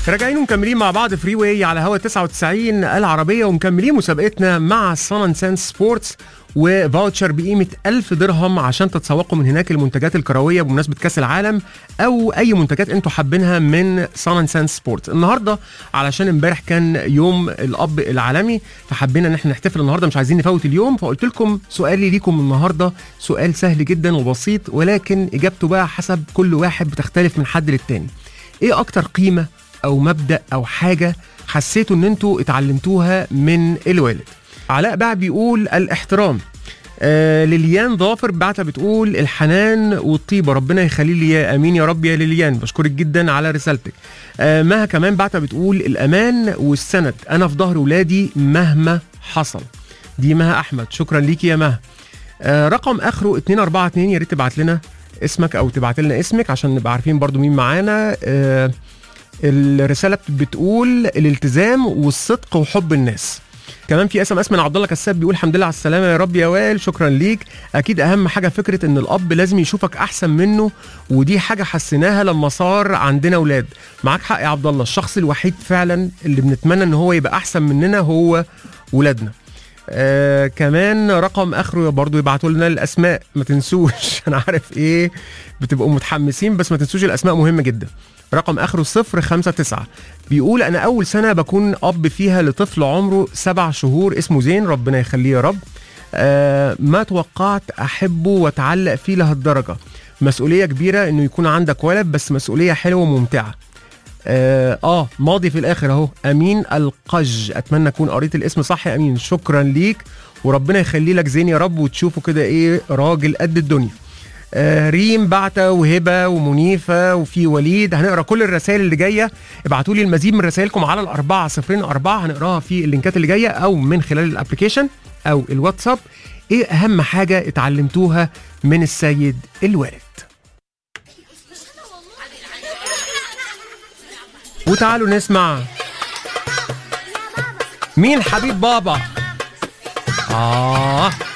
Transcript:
راجعين ومكملين مع بعض فري واي على هوا 99 العربية ومكملين مسابقتنا مع سان سنس سبورتس وفاوتشر بقيمة 1000 درهم عشان تتسوقوا من هناك المنتجات الكروية بمناسبة كأس العالم أو أي منتجات أنتوا حابينها من سان سنس سبورتس النهاردة علشان امبارح كان يوم الأب العالمي فحبينا إن احنا نحتفل النهاردة مش عايزين نفوت اليوم فقلت لكم سؤالي ليكم النهاردة سؤال سهل جدا وبسيط ولكن إجابته بقى حسب كل واحد بتختلف من حد للتاني إيه أكتر قيمة او مبدا او حاجه حسيتوا ان انتوا اتعلمتوها من الوالد علاء بقى بيقول الاحترام آه ليليان ظافر بعتها بتقول الحنان والطيبه ربنا يخلي لي يا امين يا رب يا ليليان بشكرك جدا على رسالتك آه مها كمان بعتها بتقول الامان والسند انا في ظهر ولادي مهما حصل دي مها احمد شكرا ليكي يا مها آه رقم اخره 242 يا ريت تبعت لنا اسمك او تبعت لنا اسمك عشان نبقى عارفين برضو مين معانا آه الرساله بتقول الالتزام والصدق وحب الناس كمان في اس ام اس من عبد الله كساب بيقول الحمد لله على السلامه يا رب يا وائل شكرا ليك اكيد اهم حاجه فكره ان الاب لازم يشوفك احسن منه ودي حاجه حسيناها لما صار عندنا اولاد معاك حق يا عبد الله الشخص الوحيد فعلا اللي بنتمنى ان هو يبقى احسن مننا هو ولادنا آه كمان رقم اخره برضو يبعتوا لنا الاسماء ما تنسوش انا عارف ايه بتبقوا متحمسين بس ما تنسوش الاسماء مهمه جدا رقم اخره صفر خمسة تسعة بيقول انا اول سنه بكون اب فيها لطفل عمره سبع شهور اسمه زين ربنا يخليه يا رب آه ما توقعت احبه واتعلق فيه لهالدرجه مسؤوليه كبيره انه يكون عندك ولد بس مسؤوليه حلوه وممتعه آه, اه ماضي في الاخر اهو امين القج اتمنى اكون قريت الاسم صح يا امين شكرا ليك وربنا يخلي لك زين يا رب وتشوفه كده ايه راجل قد الدنيا آه ريم بعتة وهبة ومنيفة وفي وليد هنقرا كل الرسائل اللي جاية ابعتوا لي المزيد من رسائلكم على الأربعة صفرين أربعة هنقراها في اللينكات اللي جاية أو من خلال الابلكيشن أو الواتساب إيه أهم حاجة اتعلمتوها من السيد الوالد وتعالوا نسمع مين حبيب بابا آه